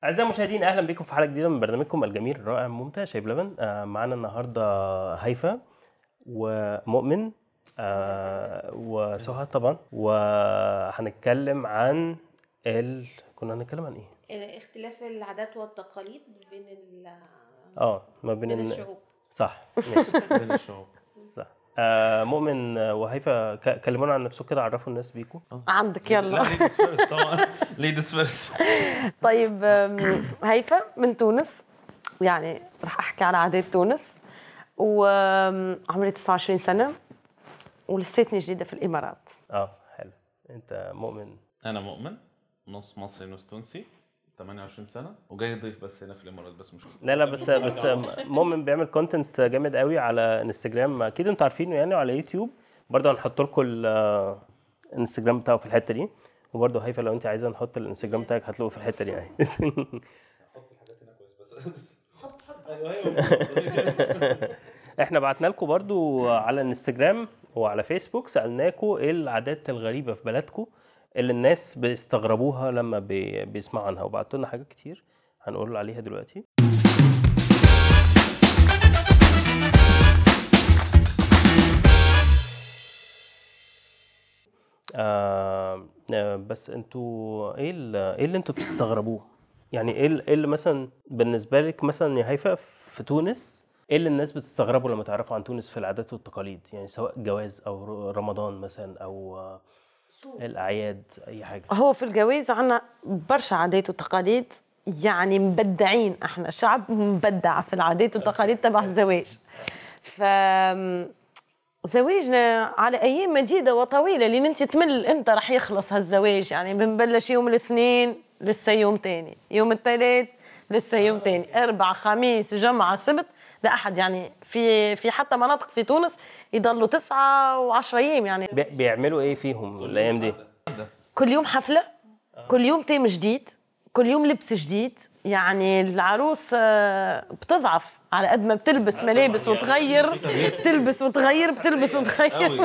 أعزائي المشاهدين أهلا بكم في حلقة جديدة من برنامجكم الجميل الرائع الممتع شايب لبن آه معانا النهاردة هيفا ومؤمن آه وسهى طبعا وهنتكلم عن ال كنا هنتكلم عن ايه؟ اختلاف العادات والتقاليد بين ال اه ما بين بين ال- الشعوب صح ماشي بين الشعوب صح آه مؤمن وهيفا ك- كلمونا عن نفسكم كده عرفوا الناس بيكم عندك لا يلا ليديز فيرست طبعا ليديز فيرست طيب أم، هيفا من تونس يعني رح احكي على عادات تونس وعمري 29 سنه ولساتني جديده في الامارات اه حلو انت مؤمن انا مؤمن نص مصري نص تونسي 28 سنه وجاي ضيف بس هنا في الامارات بس مش لا لا بس بس مؤمن بيعمل كونتنت جامد قوي على انستجرام اكيد انتوا عارفينه يعني وعلى يوتيوب برضه هنحط لكم ال- الانستجرام بتاعه في الحته دي وبرضه هيفا لو انت عايزه نحط الانستجرام بتاعك هتلاقوه في الحته دي يعني احنا بعتنا لكم برضو على الانستجرام وعلى فيسبوك سالناكم ايه العادات الغريبه في بلدكم اللي الناس بيستغربوها لما بي- بيسمعوا عنها وبعتوا لنا حاجات كتير هنقول عليها دلوقتي آه آه، بس انتوا ايه ال- ايه اللي انتوا بتستغربوه يعني ايه ال- ايه اللي مثلا بالنسبه لك مثلا يا هيفا في تونس ايه اللي الناس بتستغربوا لما تعرفوا عن تونس في العادات والتقاليد يعني سواء جواز او ر- رمضان مثلا او آه، الاعياد اي حاجه هو في الجواز عنا برشا عادات وتقاليد يعني مبدعين احنا شعب مبدع في العادات والتقاليد تبع الزواج ف زواجنا على ايام مديده وطويله لان انت تمل امتى راح يخلص هالزواج يعني بنبلش يوم الاثنين لسه يوم تاني يوم الثلاث لسه يوم تاني اربع خميس جمعه سبت لا احد يعني في في حتى مناطق في تونس يضلوا تسعة وعشرة ايام يعني بي- بيعملوا ايه فيهم الايام دي كل يوم حفلة كل يوم تيم جديد كل يوم لبس جديد يعني العروس آه، بتضعف على قد ما بتلبس ملابس وتغير بتلبس وتغير بتلبس وتغير قوي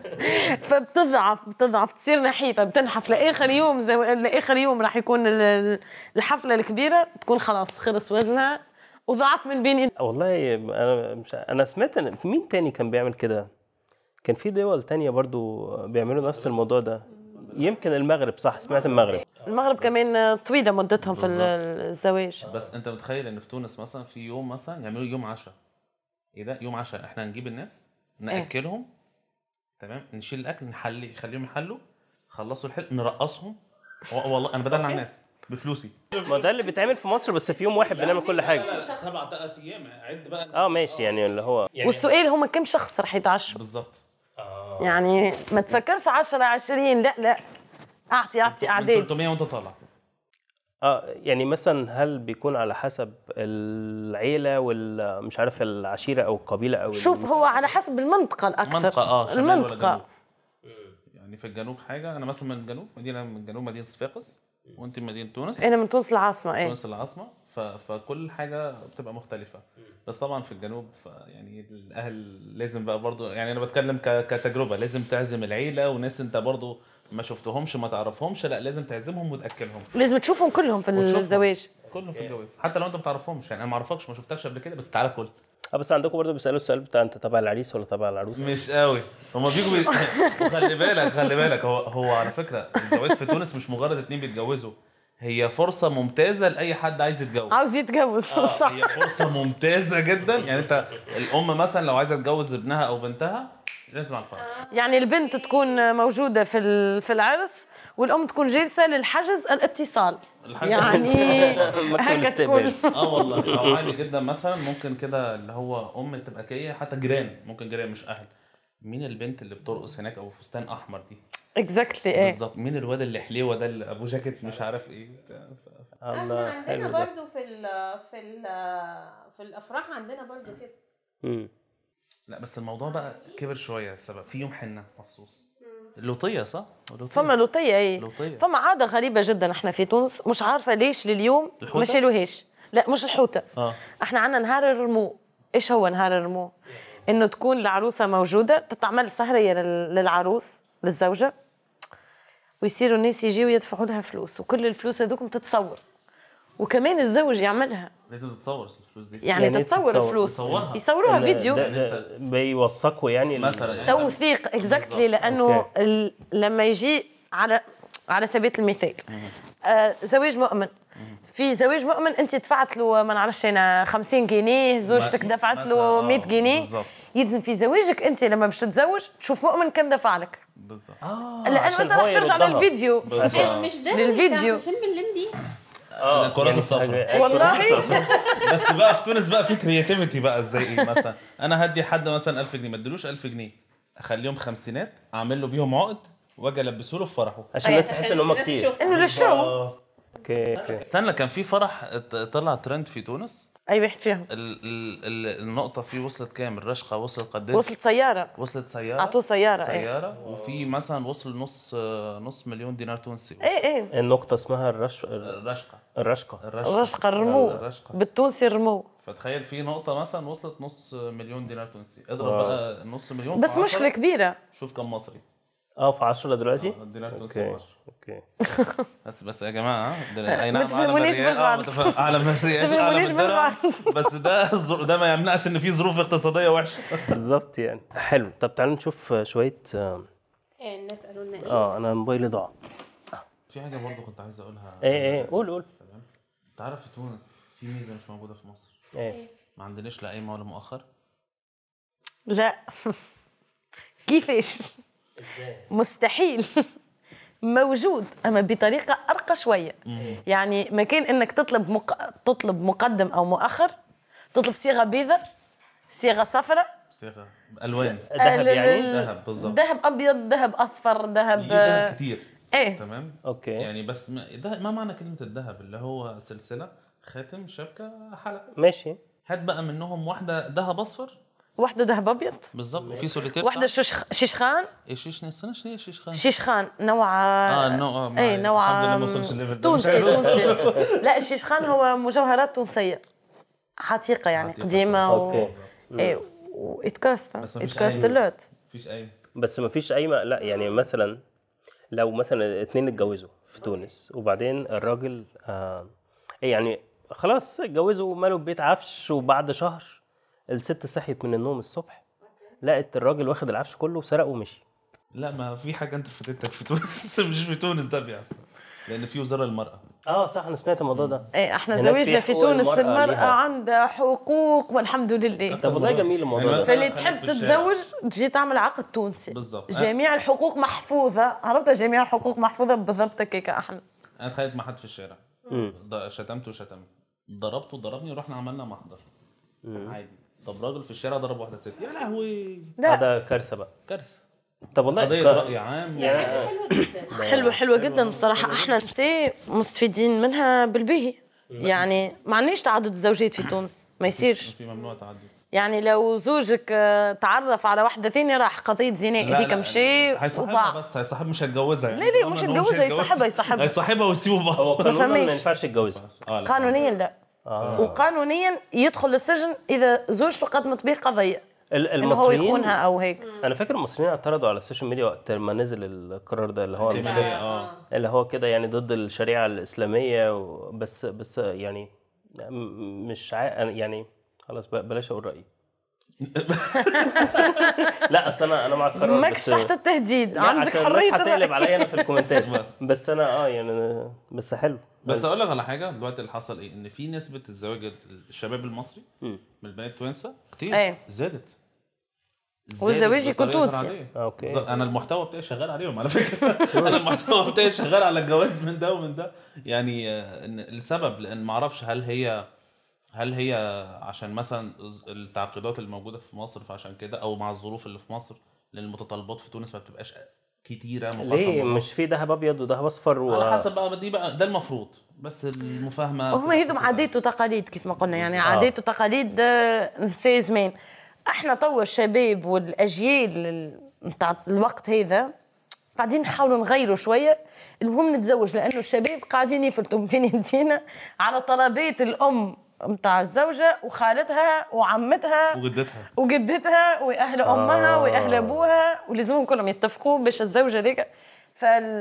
فبتضعف بتضعف تصير نحيفة بتنحف لآخر يوم زي لآخر يوم راح يكون ال- ال- الحفلة الكبيرة تكون خلاص خلص وزنها وضاعت من بين إيد- والله انا مش انا سمعت ان في مين تاني كان بيعمل كده كان في دول تانية برضو بيعملوا نفس الموضوع ده يمكن المغرب صح سمعت المغرب المغرب كمان طويلة مدتهم في ال- الزواج بس انت متخيل ان في تونس مثلا في يوم مثلا يعملوا يوم عشاء ايه ده يوم عشاء احنا هنجيب الناس ناكلهم تمام نشيل الاكل نحلي نخليهم يحلوا خلصوا الحلو نرقصهم و- والله انا بدلع الناس بفلوسي ما ده اللي بيتعمل في مصر بس في يوم واحد بنعمل كل حاجه سبع ثلاث ايام عد بقى اه ماشي يعني اللي هو والسؤال هم كم شخص رح يتعشوا بالظبط يعني ما تفكرش 10 20 لا لا اعطي اعطي من اعداد 300 وانت طالع اه يعني مثلا هل بيكون على حسب العيله وال مش عارف العشيره او القبيله او ال- شوف هو على حسب المنطقه الاكثر منطقة اه شمال ولا المنطقه جنوب يعني في الجنوب حاجة أنا مثلا من الجنوب مدينة من الجنوب مدينة صفاقس وأنت من مدينة تونس انا من تونس العاصمه ايه تونس العاصمة ف... فكل حاجة بتبقى مختلفة بس طبعا في الجنوب ف... يعني الأهل لازم بقى برضو يعني أنا بتكلم ك... كتجربة لازم تعزم العيلة وناس أنت برضو ما شفتهمش ما تعرفهمش لا لازم تعزمهم وتأكلهم لازم تشوفهم كلهم في وتشوفهم. الزواج كلهم في الجواز حتى لو أنت ما تعرفهمش يعني أنا ما أعرفكش ما شفتكش قبل كده بس تعالى كل اه بس عندكم برضه بيسالوا السؤال بتاع انت تبع العريس ولا تبع العروسه مش قوي هما بيجوا بي... وخلي بالك خلي بالك هو هو على فكره الجواز في تونس مش مجرد اتنين بيتجوزوا هي فرصه ممتازه لاي حد عايز يتجوز عاوز يتجوز آه، صح هي فرصه ممتازه جدا يعني انت الام مثلا لو عايزه تجوز ابنها او بنتها لازم على الفرح يعني البنت تكون موجوده في ال- في العرس والام تكون جالسه للحجز الاتصال الحجز. يعني مكتب هكا تكون الاستقبال اه والله او عادي جدا مثلا ممكن كده اللي هو ام تبقى كيه حتى جيران ممكن جيران مش اهل مين البنت اللي بترقص هناك ابو فستان احمر دي اكزاكتلي ايه بالظبط مين الواد اللي حليوه ده اللي ابو جاكيت مش عارف ايه بتاع. ف- الله احنا حلو عندنا ده برضو في ال في ال في الافراح عندنا برضو كده مم. لا بس الموضوع بقى كبر شويه السبب في يوم حنه مخصوص اللوطيه صح؟ اللوطية. فما لوطيه ايه لوطيه فما عاده غريبه جدا احنا في تونس مش عارفه ليش لليوم الحوتة؟ ما شالوهاش لا مش الحوته اه احنا عندنا نهار الرمو ايش هو نهار الرمو انه تكون العروسه موجوده تتعمل سهريه لل- للعروس للزوجه ويصيروا الناس يجيوا يدفعوا لها فلوس وكل الفلوس هذوكم تتصور وكمان الزوج يعملها لازم تتصور الفلوس دي يعني, يعني تتصور تتصور- فلوس تصورها. يصوروها إن فيديو ده- ده بيوثقوا يعني ال- مثلا يعني توثيق اكزاكتلي لانه أوكي. ال- لما يجي على على سبيل المثال آه زواج مؤمن في زواج مؤمن انت دفعت له ما نعرفش انا 50 جنيه زوجتك ما- دفعت مثلاً، له آه، 100 جنيه بالظبط. يلزم في زواجك انت لما باش تتزوج تشوف مؤمن كم دفع لك بالظبط لانه عشان انت هو راح ترجع يردها. للفيديو إيه، مش ده اللي للفيديو. كان في فيلم الليمبي اه الكراسة يعني الصفراء. حاجة- والله بس بقى في تونس بقى في كرياتيفيتي بقى ازاي ايه مثلا انا هدي حد مثلا 1000 جنيه ما اديلوش 1000 جنيه اخليهم خمسينات اعمل له بيهم عقد واجي البسه له في فرحه عشان الناس تحس ان هم الناس كتير تشوف. انه للشو اوكي اوكي استنى كان في فرح ات- طلع ترند في تونس اي واحد فيهم ال ال ال النقطه فيه وصلت كام الرشقه وصلت قد ايه وصلت سياره وصلت سياره اعطوه سياره ايه سياره وفي مثلا وصل نص نص مليون دينار تونسي ايه ايه النقطة اسمها الرش الرشقه الرشقة الرشقه رشقه الرمو الرشقة. بالتونسي الرمو فتخيل في نقطه مثلا وصلت نص مليون دينار تونسي اضرب واو. بقى نص مليون بس في مشكله عشرة، كبيره شوف كم مصري اه في 10 دلوقتي دينار تونسي اوكي في اوكي بس بس يا جماعه ها، ده اي نعم ما تفهمونيش أعلى من الريال، آه، بالبعض. متفهم- اعلى من الريال تفهمونيش أعلى من الدرهم. بالبعض. بس ده الظر- ده ما يمنعش ان في ظروف اقتصاديه وحشه بالظبط يعني حلو طب تعالوا نشوف شوية اه إيه، الناس قالوا لنا ايه آه، انا موبايلي ضاع في حاجه برضو كنت عايز اقولها ايه ايه قول قول تمام انت عارف في تونس في ميزه مش موجوده في مصر ايه ما عندناش لا قايمه ولا مؤخر لا كيفاش مستحيل موجود اما بطريقه ارقى شويه يعني ما كان انك تطلب مق... تطلب مقدم او مؤخر تطلب صيغه بيضاء صيغه صفراء صيغه الوان ذهب ال- يعني ال- ذهب بالظبط ذهب ابيض ذهب اصفر ذهب يجيب ذهب كتير ايه تمام اوكي يعني بس ما, ده ما معنى كلمه الذهب اللي هو سلسله خاتم شبكه حلقه ماشي هات بقى منهم واحده ذهب اصفر واحده ذهب ابيض بالظبط وفي سوليتير واحده صح؟ شش... شيشخان ايش ايش استنى شنو هي شيش خان شيشخان نوع اه النوع ما- ايه نوع الحمد لله ما وصلش الليفل ده. تونسي تونسي لا الشيشخان هو مجوهرات تونسيه عتيقه يعني عتيقة. قديمه و... اوكي ايه واتكاست بس مفيش اتكاست أي- لوت مفيش اي بس ما فيش اي م... لا يعني مثلا لو مثلا اتنين اتجوزوا في تونس وبعدين الراجل آه إيه يعني خلاص اتجوزوا ومالوا بيت عفش وبعد شهر الست صحيت من النوم الصبح لقت الراجل واخد العفش كله وسرقه ومشي لا ما في حاجه انت فاتتك في تونس مش في تونس ده بيحصل لان في وزاره المراه اه صح انا سمعت الموضوع ده ايه احنا هناك في زوجنا في حقوق تونس المرأة المرأة ليها. عندها حقوق والحمد لله طب والله جميل الموضوع يعني ده مثلاً فاللي خليك تحب في الشارع. تتزوج تجي تعمل عقد تونسي بالظبط. جميع الحقوق محفوظة عرفت جميع الحقوق محفوظة بالضبط هيك احنا انا اتخيلت مع حد في الشارع ض- شتمته وشتمني ضربته ضربني ورحنا عملنا محضر عادي طب راجل في الشارع ضرب واحده ست يا لهوي لا هذا كارثه بقى كارثه طب والله قضيه ك- راي عام يعني حاجه حلوه جدا حلوة حلوة جدا الصراحة احنا نساء مستفيدين منها بالباهي يعني ما عندناش تعدد الزوجات في تونس ما يصيرش في ممنوع تعدي يعني لو زوجك آه، تعرف على واحدة ثانية راح قضية زنا لا، هذيك لا، مشي هيصاحبها وضاع بس هيصاحب مش هيتجوزها يعني لا، لا، طالما مش إن هو هيتجوزها، هيتجوزها. يصاحبها، يصاحبها. هيصاحبها ويسيبوا بعض هو قانونا ما فهميش. ينفعش يتجوزها آه، لا. قانونيا لا آه. وقانونيا يدخل السجن اذا زوجته قدمت به قضيه ال- انه هو المصريين يخونها او هيك انا فاكر المصريين اعترضوا على السوشيال ميديا وقت ما نزل القرار ده اللي هو مش احتمالية، اه اللي هو كده يعني ضد الشريعه الاسلاميه و- بس بس يعني م- مش عا... أنا يعني خلاص ب- بلاش اقول رايي لا اصل انا انا مع القرار ماكش بس تحت التهديد لا، عندك عشان حريه الناس هتقلب الرأي عليا انا في الكومنتات بس. بس انا اه يعني بس حلو بس اقول لك على حاجه دلوقتي اللي حصل ايه ان في نسبه الزواج الشباب المصري مم. من البنات التوانسه كتير ايه. زادت زادت والزواج يكون بطريقة تونسي. غير عادية. آه، أوكي. بالظبط. انا المحتوى بتاعي شغال عليهم على فكره انا المحتوى بتاعي شغال على الجواز من ده ومن ده يعني آه، إن السبب لان ما اعرفش هل هي هل هي عشان مثلا التعقيدات الموجوده في مصر فعشان كده او مع الظروف اللي في مصر لان المتطلبات في تونس ما بتبقاش كتيره مقارنة ليه بمصر. مش في ذهب ابيض وذهب اصفر و... على حسب بقى دي بقى ده المفروض بس المفاهمه وهم هذم عادات وتقاليد كيف ما قلنا يعني عادات وتقاليد آه، نساء زمان احنا توا الشباب والاجيال ال- نتاع الوقت هذا قاعدين نحاولوا نغيروا شويه المهم نتزوج لانه الشباب قاعدين يفلتوا بين يدينا على طلبات الام نتاع الزوجه وخالتها وعمتها وجدتها وجدتها واهل امها واهل ابوها ولازمهم كلهم يتفقوا باش الزوجه ذيك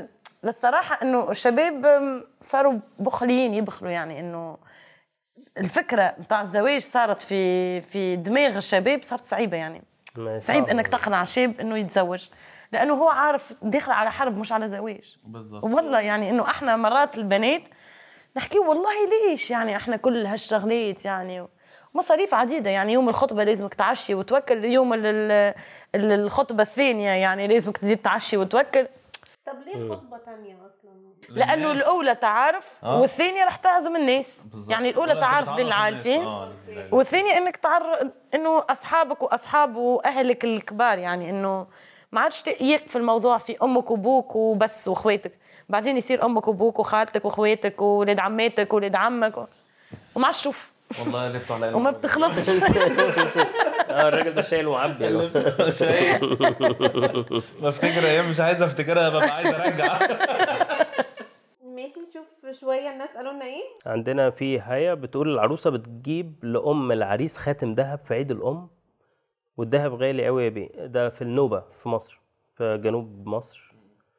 للصراحه انه الشباب أم، صاروا بخليين يبخلوا يعني انه الفكره بتاع الزواج صارت في في دماغ الشباب صارت صعيبه يعني ما صعيب صعب. انك تقنع شاب انه يتزوج لانه هو عارف داخل على حرب مش على زواج بالظبط والله يعني انه احنا مرات البنات نحكي والله ليش يعني احنا كل هالشغلات يعني مصاريف عديده يعني يوم الخطبه لازمك تعشي وتوكل يوم ال- ال- ال- الخطبه الثانيه يعني لازمك تزيد تعشي وتوكل طب ليه خطبه تانية اصلا لانه الناس. الاولى تعارف آه. والثانيه رح تعزم الناس بالظبط. يعني الاولى ولا تعارف بتتعرف بين الناس. العائلتين اه والثانية انك تعرف انه اصحابك واصحاب واهلك الكبار يعني انه ما عادش تقيق في الموضوع في امك وابوك وبس واخواتك بعدين يصير امك وابوك وخالتك واخواتك وولاد عماتك وولاد عمك و... وما عادش تشوف والله اللي بتوع وما بتخلصش اه الراجل ده شايل وعبي شايف بفتكر ايام مش عايز افتكرها ببقى عايز ارجع ماشي نشوف شويه الناس قالوا لنا ايه عندنا في هيا بتقول العروسه بتجيب لام العريس خاتم ذهب في عيد الام والذهب غالي قوي يا بيه ده في النوبه في مصر في جنوب مصر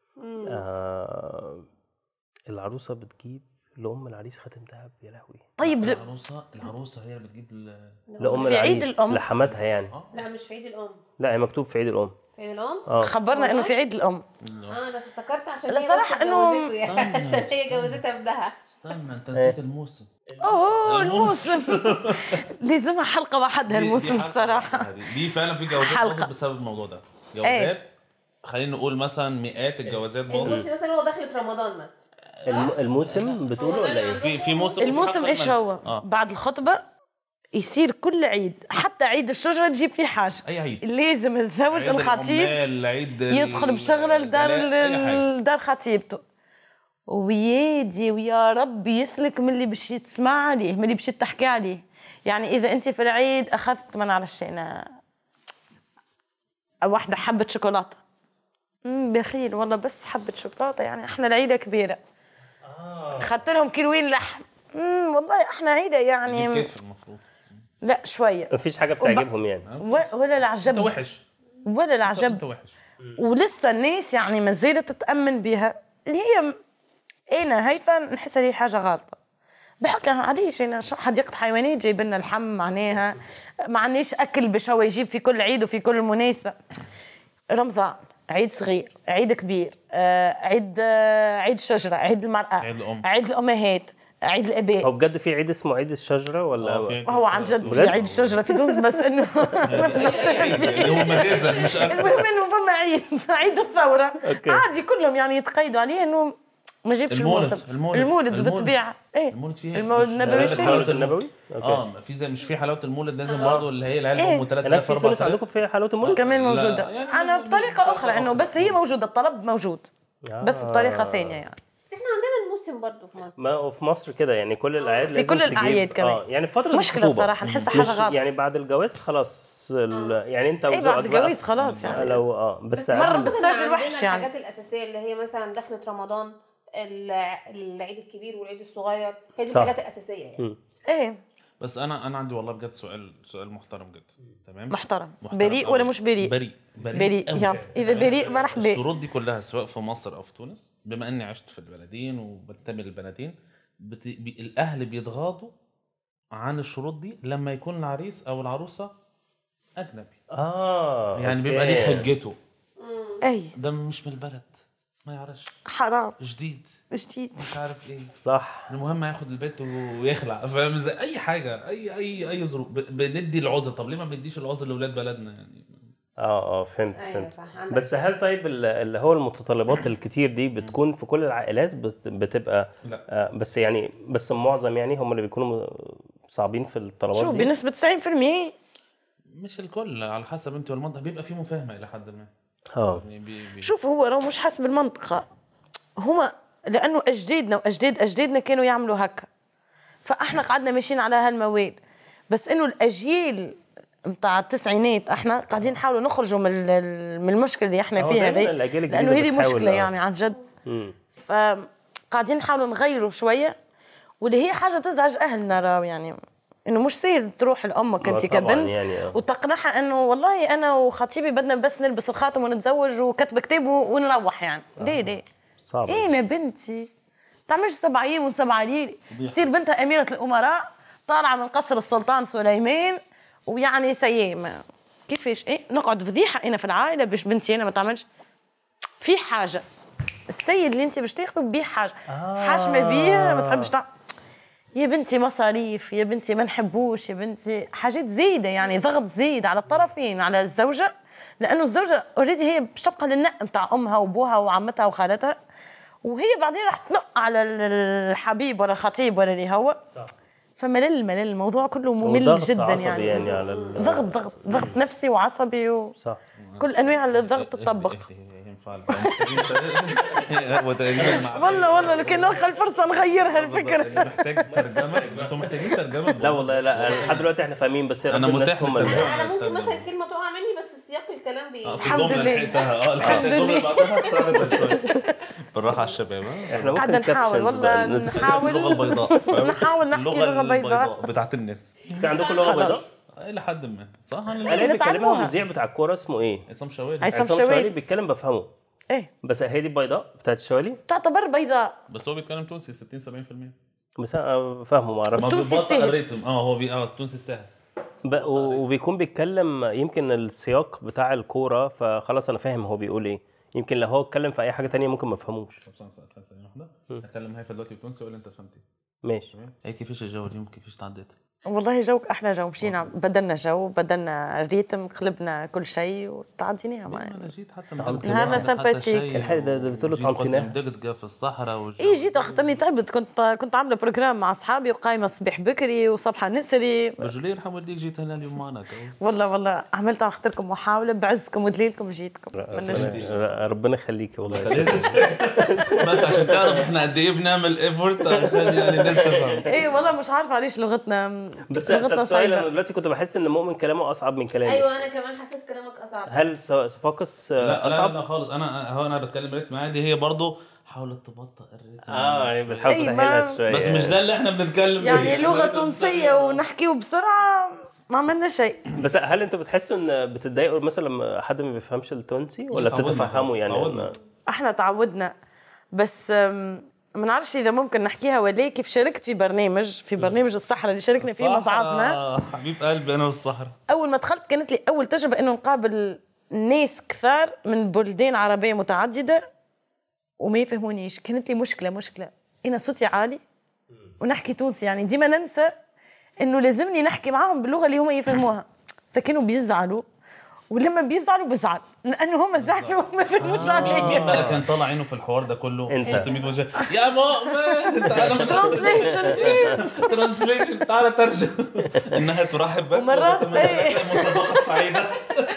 آه العروسه بتجيب لام العريس خاتم ذهب يا لهوي طيب ل- العروسه العروسه هي اللي بتجيب ال- لام في عيد العريس الأم؟ لحماتها يعني لا مش في عيد الام لا هي مكتوب في عيد الام في عيد الام اه خبرنا انه في عيد الام اه انا افتكرت عشان لا هي صراحة بس إنه- جوزته يعني عشان هي جوزتها ابنها استنى انت نسيت الموسم اوه الموسم. الموسم لازمها حلقه وحدها دي- دي الموسم حلقة الصراحه لوحدها دي. دي فعلا في جوازات حلقة. باظت بسبب الموضوع ده جوازات خلينا نقول مثلا مئات الجوازات باظت الموسم مثلا هو دخلت رمضان مثلا الم- الموسم بتقوله ولا ايه؟ في في موسم الموسم وفي ايش حلقة هو؟ منها. اه بعد الخطبه يصير كل عيد حتى عيد الشجره تجيب فيه حاجه اي عيد لازم الزوج عيد الخطيب العمال، عيد يدخل بشغله لدار الجلاء، أي حاجة. لدار خطيبته ويادي ويا رب يسلك من اللي باش تسمع عليه من اللي باش تحكي عليه يعني اذا انت في العيد اخذت ما نعرفش انا واحده حبه شوكولاته امم بخيل والله بس حبه شوكولاته يعني احنا العيده كبيره اخذت لهم كيلوين لحم امم والله احنا عيده دي يعني كتف المفروض لا شويه مفيش حاجه بتعجبهم يعني و- ولا انت العجب وحش ولا العجب انت وحش ولسه الناس يعني ما زالت تتامن بها اللي هي م- انا هيفا نحس هي حاجه غلطه بحكي علاش انا شو حديقه حيوانات جايب لنا اللحم معناها ما عندناش اكل باش هو يجيب في كل عيد وفي كل مناسبه رمضان عيد صغير عيد كبير آه، عيد آه، عيد الشجره عيد المراه عيد الأم. عيد الامهات عيد الاباء هو بجد في عيد اسمه عيد الشجره ولا آه، في- هو عن جد في بجد؟ عيد الشجره في تونس بس انه اي عيد اللي هو مجازا مش اكتر المهم انه فما عيد عيد الثوره أوكي. عادي كلهم يعني يتقيدوا عليه انه ما جابش المولد، الموسم المولد، المولد, المولد. بالطبيعه ايه المولد فيه المولد مش- النبوي مش- شيء. المولد النبوي؟ أوكي. اه في زي مش في حلاوه المولد لازم برضه اللي هي العيال إيه. ام 3000 هناك في تونس 4000 عندكم في حلاوه المولد؟ كمان لا، موجوده يعني انا ب- بطريقه اخرى انه بس هي موجوده الطلب موجود بس بطريقه ثانيه يعني بس احنا عندنا الموسم برضو في مصر ما في مصر كده يعني كل الاعياد في لازم كل تجيب- الأعياد كمان. اه يعني في فتره مشكلة الخطوبة. صراحة، نحسها مش حاجة غلط. يعني بعد الجواز خلاص ال... يعني انت ايه بعد وذوقك بقى. الجواز خلاص يعني لو اه بس مرة أهم- بس مثلاً تاج الوحش عندنا يعني. الحاجات الاساسيه اللي هي مثلا دخلة رمضان الع- العيد الكبير والعيد الصغير هي دي صح. الحاجات الاساسيه يعني ايه بس انا انا عندي والله بجد سؤال سؤال محترم جدا تمام محترم محترم بريء أوي. ولا مش بريء بريء بريء بريء أوي. يلا اذا بريء مرحبا الشروط دي كلها سواء في مصر او في تونس بما اني عشت في البلدين وبنتمي للبلدين بت... بي... الاهل بيتغاضوا عن الشروط دي لما يكون العريس او العروسه اجنبي اه يعني أوكي. بيبقى ليه حجته اي ده مش من البلد ما يعرفش حرام جديد جديد مش عارف ايه صح المهم هياخد البيت ويخلع فاهم ازاي اي حاجه اي اي اي ظروف ب- بندي العذر طب ليه ما بنديش العذر لاولاد بلدنا يعني اه اه فهمت ايوه فهمت صح عندك بس هل طيب ال- اللي هو المتطلبات الكتير دي بتكون في كل العائلات بت- بتبقى لا. آه بس يعني بس معظم يعني هم اللي بيكونوا م- صعبين في الطلبات شو دي بنسبه 90% مش الكل على حسب انت والمنطقه بيبقى في مفاهمه الى حد ما اه يعني بي بي شوف هو لو مش حسب المنطقة هما لأنه أجدادنا وأجداد أجدادنا كانوا يعملوا هكا فإحنا قعدنا ماشيين على هالموال بس إنه الأجيال متاع التسعينات احنا قاعدين نحاولوا نخرجوا من ال- من المشكله اللي احنا هو فيها دايماً دي الأجيال الجديدة لانه هذه بتحاول، مشكله آه. يعني عن جد مم. فقاعدين نحاولوا نغيروا شويه واللي هي حاجه تزعج اهلنا راهو يعني انه مش سهل تروح لامك ما انت طبعاً كبنت يعني، آه. وتقنعها انه والله انا وخطيبي بدنا بس نلبس الخاتم ونتزوج وكتب كتاب ونروح يعني ليه ليه صعب ايه بنتي تعملش سبع ايام وسبع ليالي تصير بنتها اميره الامراء طالعه من قصر السلطان سليمان ويعني سيام كيفاش ايه نقعد فضيحه انا في العائله باش بنتي انا ما تعملش في حاجه السيد اللي انت باش تاخذه بيه حاجه آه. حاشمه بيه ما تحبش تع... يا بنتي مصاريف يا بنتي ما نحبوش يا بنتي حاجات زايده يعني ضغط زايد على الطرفين على الزوجه لانه الزوجه اوريدي هي باش تبقى للنق نتاع امها وابوها وعمتها وخالتها وهي بعدين راح تنق على الحبيب ولا الخطيب ولا اللي هو صح فملل ملل الموضوع كله ممل وضغط جدا عصبي يعني, يعني على ال- ضغط ضغط ضغط نفسي وعصبي وكل صح انواع الضغط تطبق ينفع هو تقريبا مع والله والله لو كان نلقى الفرصه نغيرها الفكره اللي محتاج ترجمه انتوا محتاجين ترجمه لا والله لا لحد دلوقتي احنا فاهمين بس يا أنا رب الناس متاح هم اللي للترجمة. انا ممكن استنى. مثلا كلمه تقع مني بس سياق الكلام بي آه، في الحمد الجملة لله. لحقتها اه لحقت الحمد الجمله لله. اللي بعدها اتسربت شوية. بالراحه على الشباب ها احنا ممكن قاعدة نحاول captions بقى والله ننزل. نحاول اللغه البيضاء فاهم؟ نحاول نحكي اللغه لغة بيضاء. البيضاء بتاعت الناس في عندكم لغه خلاص. بيضاء الى حد ما صح انا اللي بيكلمها نتعلموها. المذيع بتاع الكوره اسمه ايه؟ عصام شوالي عصام عصام شوالي. شوالي بيتكلم بفهمه ايه بس هي دي البيضاء بتاعت الشوالي تعتبر بيضاء بس هو بيتكلم تونسي 60 70% بس انا فاهمه ما اعرفش ما التونسي بيبطئ السهل. الريتم اه هو بي اه التونسي السهل ب- و- وبيكون بيتكلم يمكن السياق بتاع الكوره فخلاص انا فاهم هو بيقول ايه يمكن لو هو اتكلم في اي حاجه تانية ممكن ما افهموش طب ثانية ثانية ثانية واحدة هكلم هيفا دلوقتي بتونسي ولا انت فهمتي؟ ماشي ايه كيفاش الجو اليوم كيفاش تعديت؟ والله جوك احلى جو مشينا بدلنا جو بدلنا الريتم قلبنا كل شيء وتعديناها معي انا جيت حتى نهارنا سمباتيك. الحاجة ده- ده بتقولوا تعطيناه. دقدقة في الصحراء والجو ايه جيت اختني تعبت كنت كنت عامله بروجرام مع اصحابي وقايمه الصبح بكري وصبحه نسري رجلي يرحم والديك جيت هنا اليوم معنا تو. والله والله عملت على خاطركم محاوله بعزكم ودليلكم جيتكم من جد. ربنا ربنا يخليك والله بس عشان تعرف احنا قد ايه بنعمل ايفورت عشان يعني الناس تفهم ايه والله مش عارفه علاش لغتنا بس لغتنا طب سؤال انا صعبه دلوقتي كنت بحس ان مؤمن كلامه اصعب من كلامي ايوه انا كمان حسيت كلامك اصعب هل س- صفاقس لا لا, اصعب؟ لا خالص انا هو انا بتكلم ريتم عادي هي برضو حاولت تبطئ الريتم اه يعني بنحاول أي نسهلها ما- شويه بس مش ده اللي احنا بنتكلم يعني فيه. لغه إحنا تونسيه ونحكيه بسرعه ما عملنا شيء بس هل انتوا بتحسوا ان بتتضايقوا مثلا لما حد ما بيفهمش التونسي ولا تعودنا بتتفهموا خلاص، يعني تعودنا. احنا تعودنا بس أم، ما نعرفش اذا ممكن نحكيها ولا كيف شاركت في برنامج في برنامج الصحراء اللي شاركنا فيه مع صح، بعضنا آه، حبيب قلبي انا والصحراء اول ما دخلت كانت لي اول تجربه انه نقابل ناس كثار من بلدان عربيه متعدده وما يفهمونيش كانت لي مشكله مشكله انا صوتي عالي ونحكي تونسي يعني ديما ننسى انه لازمني نحكي معاهم باللغه اللي هم يفهموها فكانوا بيزعلوا ولما بيزعلوا بزعل لانه هم زعلوا وما فهموش مين علي بقى كان طالع عينه في الحوار ده كله أنت. 300 وجه يا مؤمن تعالى ترانسليشن بليز ترانسليشن تعالى ترجم انها ترحب بك ومرات وتتمنى إيه. لك مسابقه سعيده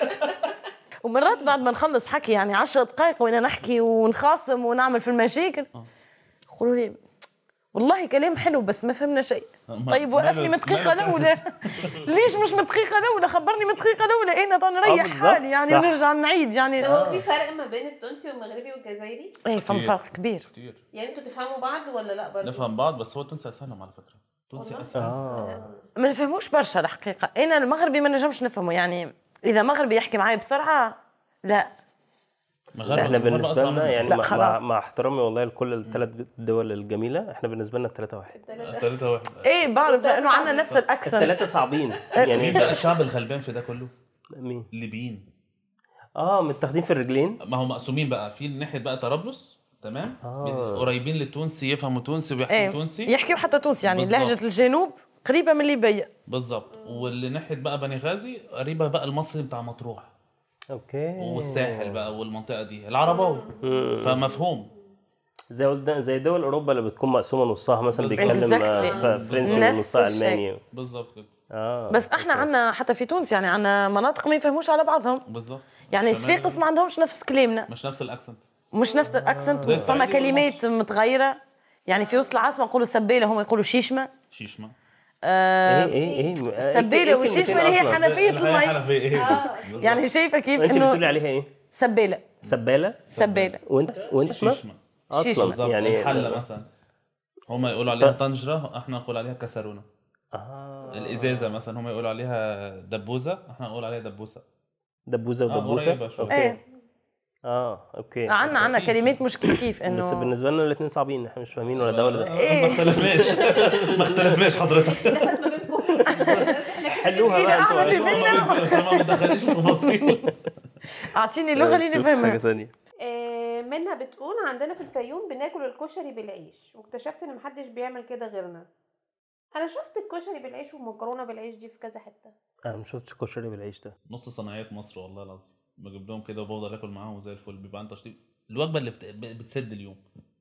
ومرات بعد ما نخلص حكي يعني عشر دقائق وانا نحكي ونخاصم ونعمل في المشاكل يقولوا لي والله كلام حلو بس ما فهمنا شيء ما- طيب وقفني ماله- من دقيقة ماله الأولى ليش مش من دقيقة الأولى خبرني من دقيقة الأولى أنا طن آه، نريح بالظبط، حالي يعني صح. ونرجع نعيد يعني طب هو في فرق ما بين التونسي والمغربي والجزائري ايه فهم كتير. فرق كبير كتير يعني انتوا تفهموا بعض ولا لا برضه نفهم بعض بس هو التونسي اسهلهم على فكره التونسي والله؟ اسهل اه ما نفهموش برشا الحقيقة أنا المغربي ما نجمش نفهمه يعني إذا مغربي يحكي معي بسرعة لا مغرب احنا مغرب بالنسبه أسرع لنا منهم. يعني لا، مع, خلاص. مع, مع احترامي والله لكل الثلاث دول الجميله احنا بالنسبه لنا الثلاثه واحد ثلاثة واحد إيه بعرف لأنه عندنا نفس الأكسنت الثلاثه صعبين مين يعني بقى الشعب الغلبان في ده كله؟ مين الليبيين اه متاخدين في الرجلين ما هم مقسومين بقى في ناحيه بقى طرابلس تمام آه. قريبين للتونسي يفهموا تونسي ويحكوا إيه تونسي يحكيوا حتى تونسي يعني بالظبط. لهجة الجنوب قريبة من الليبية بالظبط واللي ناحيه بقى بني غازي قريبه بقى المصري بتاع مطروح اوكي والساحل بقى والمنطقه دي العرباوي فمفهوم زي ولد- زي دول اوروبا اللي بتكون مقسومه نصها مثلا بيتكلم آه، Exactly. ف- فرنسي نفس ونصها الشيء. الماني بالظبط كده اه بس احنا عندنا حتى في تونس يعني عندنا مناطق ما يفهموش على بعضهم بالظبط يعني تمام. صفاقس ما عندهمش نفس كلامنا مش نفس الاكسنت مش نفس الاكسنت زي فما السعودية كلمات متغيره يعني في وسط العاصمه نقولوا سبيله هم يقولوا شيشمه شيشما آه ايه ايه ايه إيه السبيله كلمتين والشيشمه اللي هي أصلاً؟ حنفيه الحياة المي حنفية ايه يعني شايفه كيف انت بتقولي انه عليها ايه سبيله سباله سبيله وانت وانت اسمها شيشما شيشمة. اصلا بالظبط يعني الحله مثلا هم يقولوا عليها طنجره احنا نقول عليها كسرونه اه الازازه مثلا هم يقولوا عليها دبوزه احنا نقول عليها دبوسه دبوزه آه، ودبوسه قريبة شوية. اوكي ايه اه اوكي عنا عنا كلمات مش كيف كيف بس انه بالنسبه لنا الاثنين صعبين احنا مش فاهمين ولا ده ولا ده إيه. ما اختلفناش ما اختلفناش حضرتك دخلت ما بينكم احنا حلوها بقى انتوا أعمل عارفين. بس ما بتدخليش في تفاصيل اعطيني اللغه اللي شوف حاجه نفهمها ثانيه آه، منها بتقول عندنا في الفيوم بناكل الكشري بالعيش واكتشفت ان محدش بيعمل كده غيرنا انا شفت الكشري بالعيش والمكرونه بالعيش دي في كذا حته انا ما شفتش كشري بالعيش ده نص صناعيات مصر والله العظيم بجيب لهم كده وبفضل اكل معاهم زي الفل بيبقى عندي تشطيب الوجبه اللي بت... بتسد اليوم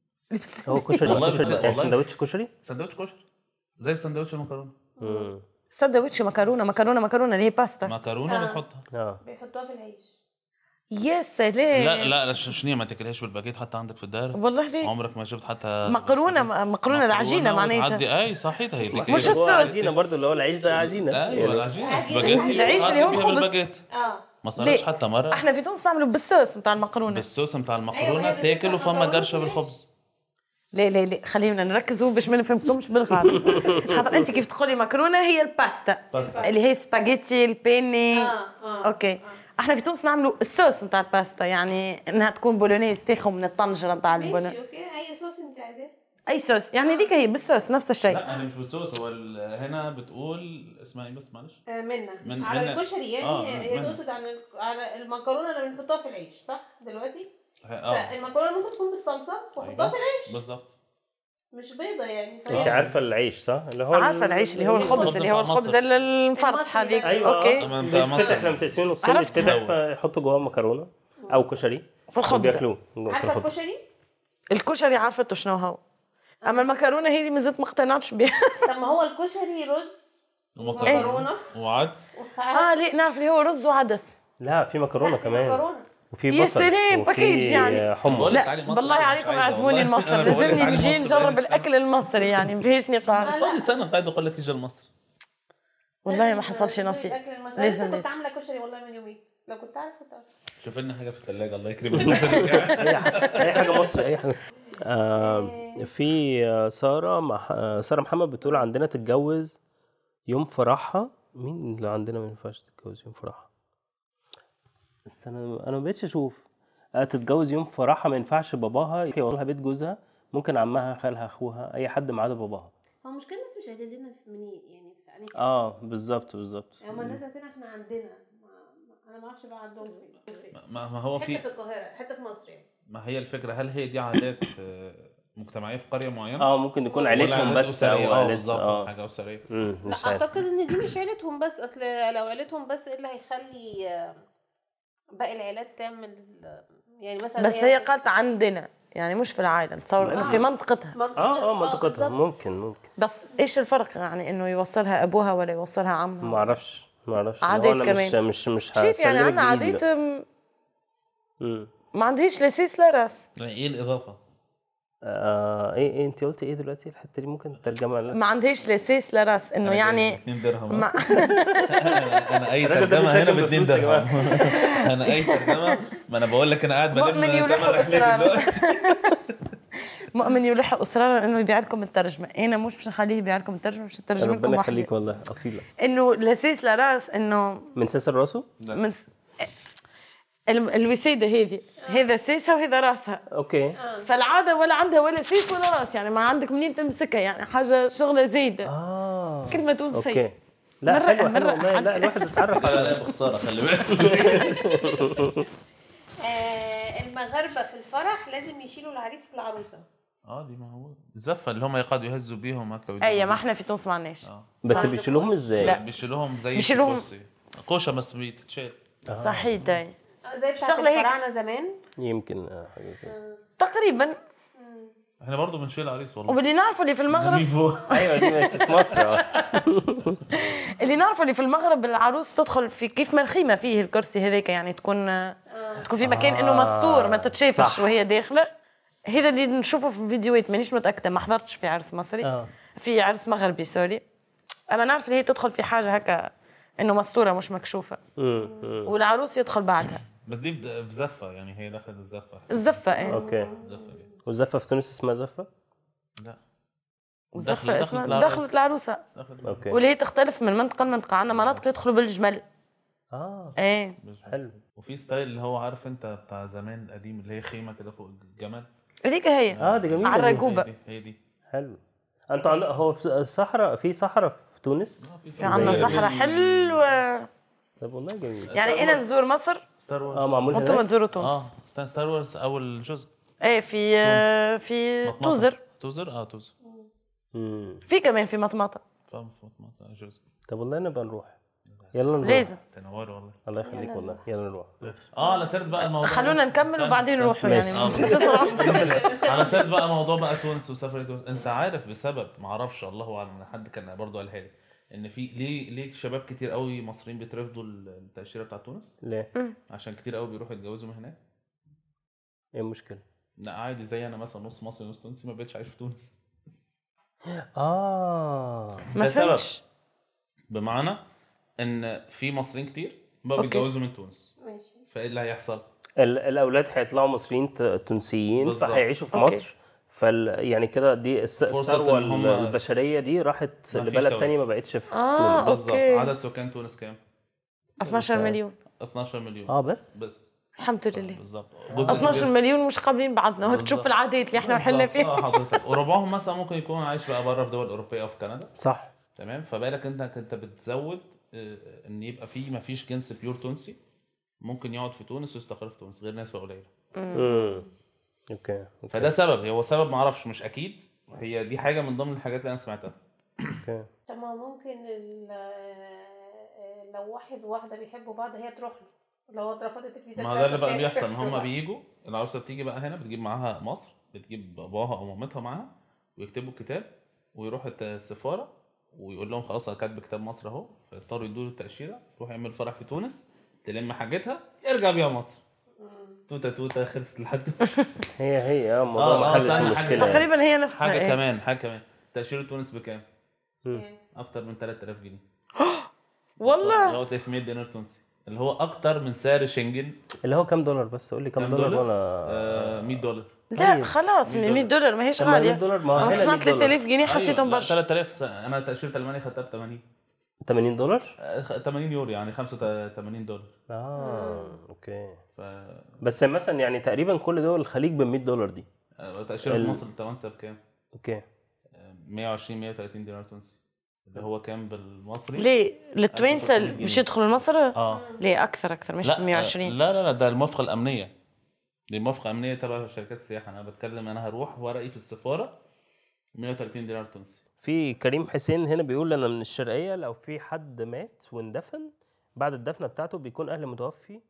هو كشري والله كشري بتصدق- يعني والله. سندوتش كشري سندوتش كشري زي سندوتش المكرونه امم سندوتش مكرونه مكرونه مكرونه اللي هي باستا مكرونه آه. بنحطها اه بيحطوها في العيش يا سلام لا لا لا ش- شنية ما تاكلهاش بالباكيت حتى عندك في الدار والله ليه عمرك ما شفت حتى مكرونه مكرونه العجينه معناتها وتعدي اي صحيح هي مش هو الصوص. عجينه برضه اللي هو العيش ده عجينه ايوه يعني العجينه عجينة. سباجيتي العيش اللي هو وتعدي بيها الخبز. بالباجيت. اه ما صارش ليه؟ حتى مره احنا في تونس نعملوا بالصوص نتاع المكرونه بالصوص بتاع أيوة، المكرونه هي بس تاكل وفما المكرونة قرشه بالعيش. بالخبز لا لا لا خلينا نركزوا باش ما نفهمكمش بالغلط خاطر انت كيف تقولي مكرونه هي الباستا باستا. اللي هي سباجيتي البيني اه اه اوكي احنا في تونس نعملوا الصوص نتاع الباستا يعني انها تكون بولونيز تاخذ من الطنجره نتاع البولون ماشي اوكي اي صوص انت عايزاه اي صوص يعني هذيك هي بالصوص نفس الشيء لا انا مش بالصوص هو ال- هنا بتقول اسمها ايه بس معلش آه، منا من- على منا. الكشري يعني آه، هي هي منا. تقصد عن ال- على المكرونه اللي بنحطها في العيش صح دلوقتي اه فالمكرونه ممكن تكون بالصلصه واحطها في العيش بالظبط مش بيضه يعني انت فهي- عارفه العيش صح اللي هو عارفه العيش اللي هو الخبز اللي هو الخبز المفرط المصري هذيك ده. ايوه اوكي أما بتاع بيتفتح مصر. لما تقسمين نصين عرفت. بيتفتح يحطوا جواه مكرونه او كشري في الخبز وبياكلوه في عارفه الخبز الكشري الكشري عرفته شنو هو اما المكرونه هي اللي مازلت ما اقتنعتش بها طب ما هو الكشري رز ومكرونه مكرونه وعدس اه ليه نعرف اللي هو رز وعدس لا في مكرونه كمان مكرونه وفي يا بصل سلام، وفي باكيج يعني. حمص بقول لك لا علي مصر بالله أنا مش عليكم عايزة عزموني والله. لمصر أنا بقول لك لازمني علي نجي مصر نجرب بقالي الاكل المصري يعني ما فيهاش نقاش صار لي سنه قاعد اقول لك تيجي لمصر والله ما حصلش نصيب الأكل المصري. لازم لسه كنت لازم عامله كشري والله من يومين لو كنت عارفه كنت عارفة. شوف لنا حاجه في الثلاجه الله يكرمك اي حاجه اي حاجه مصري اي حاجه آه في آه، ساره مح... آه، ساره محمد بتقول عندنا تتجوز يوم فرحها مين اللي عندنا ما ينفعش تتجوز يوم فرحها استنى انا ما بقتش اشوف آه تتجوز يوم فرحها ما ينفعش باباها يوصلها بيت جوزها ممكن عمها خالها اخوها اي حد ما عدا باباها هو مشكلة الناس مش قايلين لنا في منين يعني في أنهي حتة. اه بالظبط بالظبط يعني هما الناس هنا احنا عندنا ما ما- انا ما اعرفش بقى عندهم فين فين. ما ما هو حته في في القاهره حته في مصر يعني ما هي الفكره هل هي دي عادات آه، مجتمعيه في قريه معينه اه ممكن يكون ولا عيلتهم عادات بس أسرية؟ او اه عيلت بالظبط اه حاجه اسريه مم، لا مش عارف اعتقد ان دي مش عيلتهم بس اصل لو عيلتهم بس ايه اللي هيخلي آه، باقي العيلات تعمل آه، يعني مثلا بس هي قالت عندنا يعني مش في العائله نتصور انه في منطقتها منطقة اه اه منطقتها بالظبط. ممكن ممكن بس ايش الفرق يعني انه يوصلها ابوها ولا يوصلها عمها ما اعرفش ما اعرفش عادات هو انا مش كمان. مش مش شيت يعني هسلمك عندنا جديد عادات لا. م- مم. ما عندهاش لا سيس لا راس يعني ايه الاضافه؟ آه ايه ايه انت قلتي ايه دلوقتي الحته دي ممكن ترجمها لنا ما عندهاش لا سيس لا راس انه يعني 2 درهم ما انا اي الراجل ده ترجمه هنا ب بيترجم 2 بفلوس يا درهم انا اي ترجمه ما انا بقول لك انا قاعد بلم مؤمن يلح تمن رحلاتي أسرار. دلوقتي. مؤمن يلح اصرارا انه يبيع لكم الترجمه انا مش باش نخليه يبيع لكم الترجمه باش نترجم لكم ربنا وحدي يخليك والله اصيله انه لا سيس لا راس انه من ساسر راسه من س... الم- الوسيده هذه هذا سيسها وهذا راسها اوكي فالعاده ولا عندها ولا سيس ولا راس يعني ما عندك منين تمسكها يعني حاجه شغله زايده اه كلمه تونسيه اوكي لا مرة- حلوه مرة حلوه والله لا حد- الواحد اتعرف لا على لا بخساره خلي بالك آه المغاربه في الفرح لازم يشيلوا العريس والعروسه اه دي ما هو الزفه اللي هم يقعدوا يهزوا بيهم هكا ويجيبوا اي ما بيهم. احنا في تونس ما عندناش اه بس بيشيلوهم ازاي لا. بيشيلوهم زي بيشيلوهم- الكرسي. كوشه بس بتتشال صحيح اي آه، زي بتاعت شغلة هيك. الفراعنه زمان يمكن آه، حاجه كده تقريبا احنا برضو بنشيل عريس والله واللي نعرفه اللي في المغرب ميفو ايوه دي ماشي في مصر اه اللي نعرفه اللي في المغرب العروس تدخل في كيف ما الخيمه فيه الكرسي هذاك يعني تكون تكون في مكان انه مستور ما تتشافش صح. وهي داخله هذا اللي نشوفه في الفيديوهات مانيش متاكده ما حضرتش في عرس مصري اه في عرس مغربي سوري اما نعرف اللي هي تدخل في حاجه هكا انه مستوره مش مكشوفه أمم، أمم. والعروس يدخل بعدها بس دي في في زفه يعني هي دخلت الزفه الزفه ايه اوكي الزفه دي والزفه في تونس اسمها زفه لا الزفه دخلت اسمها العروس. دخلت العروسه دخلت اوكي واللي هي تختلف من منطقه لمنطقه عندنا مناطق يدخلوا بالجمل اه ايه حلو وفي ستايل اللي هو عارف انت بتاع زمان القديم اللي هي خيمه كده فوق الجمل هذيك هي اه دي جميله على دي. الرجوبة. هي دي هي دي حلو انتوا عندك هو في الصحراء في صحراء في تونس اه في في عنا زي- صحراء حلوة طب والله جميل يعني إنا نزور مصر ستار وورز اه معمول وانتم هناك تزوروا اه تونس ستار ستار وورز اول جزء ايه في آه، في مطمطة. توزر توزر اه توزر مم. في كمان في مطمطة فاهم في مطمطة جزء طب والله نبقى نروح يلا نروح لازم تنوروا والله الله يخليك والله يلا نروح اه على سيره بقى الموضوع خلونا نكمل استنى، وبعدين استنى. نروحوا يعني ماشي. مش تسرعوا على سيره بقى موضوع بقى تونس وسفر تونس انت عارف بسبب ما اعرفش الله اعلم حد كان برضه قالها لي ان في ليه ليه شباب كتير قوي مصريين بيترفضوا التاشيره بتاع تونس ليه؟ عشان كتير قوي بيروحوا يتجوزوا من هناك ايه المشكله؟ لا عادي زي انا مثلا نص مصري نص تونسي ما بقتش عايش في تونس اه ما ده سبب. فهمتش بمعنى ان في مصريين كتير بقوا أوكي. بيتجوزوا من تونس ماشي فايه اللي هيحصل؟ ال- الاولاد هيطلعوا مصريين ت- تونسيين بالظبط. فهيعيشوا في أوكي. مصر فال يعني كده دي الس- فرصة الثروه إن هم- البشريه دي راحت فيش لبلد توازن. تاني ما بقتش في آه. تونس بالظبط أوكي. عدد سكان تونس كام؟ 12 مليون 12 مليون اه بس بس الحمد لله بالظبط 12 مليون مش قابلين بعضنا وهيك تشوف بالظبط. العادات اللي احنا وحلنا بالظبط. فيها اه حضرتك وربعهم مثلا ممكن يكون عايش بقى بره في دول اوروبيه او في كندا صح تمام فبالك انت انت بتزود آه، ان يبقى في ما فيش جنس بيور تونسي ممكن يقعد في تونس ويستقر في تونس غير نسبه قليله امم اوكي اوكي فده سبب هو سبب ما اعرفش مش اكيد هي دي حاجه من ضمن الحاجات اللي انا سمعتها اوكي طب ما ممكن ال- آه، لو واحد وواحده بيحبوا بعض هي تروح له لو اترفضت الفيزا ما ده اللي بقى بتاعته، بيحصل ان تروح هم بقى. بيجوا العروسه بتيجي بقى هنا بتجيب معاها مصر بتجيب باباها او مامتها معاها ويكتبوا الكتاب ويروح الت- السفاره ويقول لهم خلاص انا كاتب كتاب مصر اهو فيضطروا يدوا له التاشيره يروح يعمل فرح في تونس تلم حاجتها يرجع بيها مصر توته توته خلصت لحد هي هي اه الموضوع آه، ما آه، حلش ثانية المشكله حاجة. يعني. تقريبا هي نفسها حاجه إيه. كمان حاجه كمان تاشيره تونس بكام؟ إيه. اكتر من 3000 جنيه والله اللي هو 900 دينار تونسي اللي هو اكتر من سعر شنجن اللي هو كام دولار بس قول لي كام كام دولار دولار؟ وانا آه 100 دولار لا طيب. خلاص 100 100 دولار ما هيش طب ما 100 غاليه دولار ما هو انا هنا سمعت 100 دولار. 3000 جنيه حسيتهم أيوة، لا، برشا 3000 انا تاشيره المانيا خدتها ب 80 80 دولار؟ آه، 80 يورو يعني 85 دولار اه اوكي ف بس مثلا يعني تقريبا كل دول الخليج ب 100 دولار دي آه، تاشيره ال- مصر تمنسها بكام؟ اوكي آه، 120 130 دينار تونسي اللي هو كام بالمصري؟ ليه التوانسه 1300 مش يدخلوا مصر اه ليه اكثر اكثر مش لا 120 آه، لا لا لا ده الموافقه الامنيه دي موافقه امنيه تبع شركات السياحه انا بتكلم انا هروح ورقي في السفاره 130 دينار تونسي في كريم حسين هنا بيقول انا من الشرقيه لو في حد مات واندفن بعد الدفنه بتاعته بيكون اهل المتوفي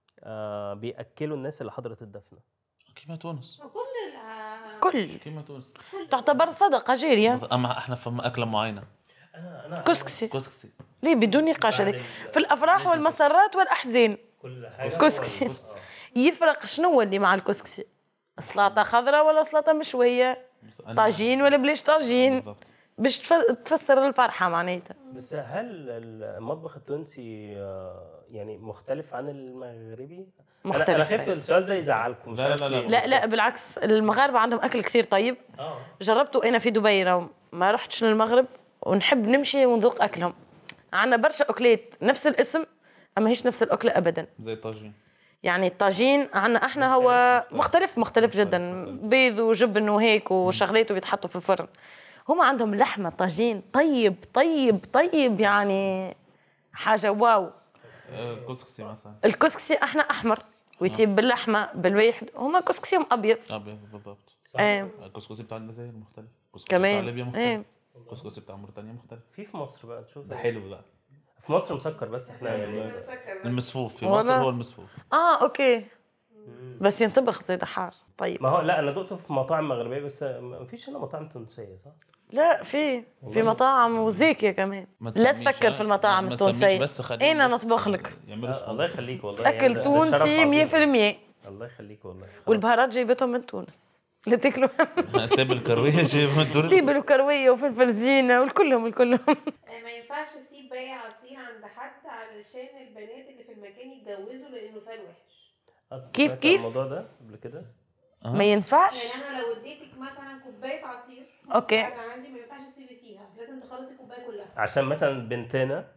آه بياكلوا الناس اللي حضرت الدفنه كيما تونس كل ال- كل كيما تونس تعتبر صدقه جاريه اما احنا فما اكله معينه كسكسي كسكسي ليه بدون نقاش هذه في الافراح والمسرات والاحزان كل حاجه كسكسي يفرق شنو اللي مع الكسكسي سلطه خضراء ولا سلطه مشويه طاجين ولا بلاش طاجين بالضبط. باش تف- تفسر الفرحه معناتها بس هل المطبخ التونسي آه يعني مختلف عن المغربي؟ أنا- انا مختلف. خايف السؤال ده يزعلكم مش لا، لا، عارف لا، لا. ليه. لا لا بالعكس المغاربه عندهم اكل كثير طيب اه جربته انا في دبي راهو ما رحتش للمغرب ونحب نمشي ونذوق اكلهم عندنا برشا اكلات نفس الاسم اما هيش نفس الاكله ابدا زي الطاجين يعني الطاجين عندنا احنا هو مختلف مختلف جدا بيض وجبن وهيك وشغلات بيتحطوا في الفرن هم عندهم لحمه طاجين طيب طيب طيب يعني حاجه واو آه، كسكسي مثلا الكسكسي احنا احمر ويتيب باللحمه بالواحد هما كسكسيهم ابيض ابيض بالضبط ايه الكسكسي بتاع الجزائر مختلف الكسكسي كمان. بتاع ليبيا مختلف إيه. الكسكسي بتاع موريتانيا مختلف في في مصر بقى نشوف ده حلو بقى في مصر مسكر بس احنا يعني مسكر بس. المسفوف في والله. مصر هو المسفوف اه اوكي بس ينطبخ زي ده حار طيب ما هو لا انا دقته في مطاعم مغربيه بس ما فيش هنا مطاعم تونسيه صح؟ لا في في مطاعم وزيكيا كمان ما لا تسميش، تفكر ها؟ في المطاعم ما تسميش التونسيه بس خليهم انا بس نطبخ لك يعملوا آه، الله سبونسر. يخليك والله يعني اكل ده- ده شرف تونسي عظيم. 100% الله يخليك والله خلاص. والبهارات جايبتهم من تونس اللي تاكلوا تبل كرويه جايب من تونس تيبل وكرويه وفلفل زينه والكلهم الكلهم ما ينفعش اسيب باقي عصير عند حد علشان البنات اللي في المكان يتجوزوا لانه فال وحش أصل كيف- سمعت عن كيف؟ الموضوع ده قبل كده ما ينفعش يعني انا لو اديتك مثلا كوبايه عصير أوكي. قاعدة عندي ما ينفعش تسيبي فيها لازم تخلصي الكوبايه كلها عشان مثلا بنتنا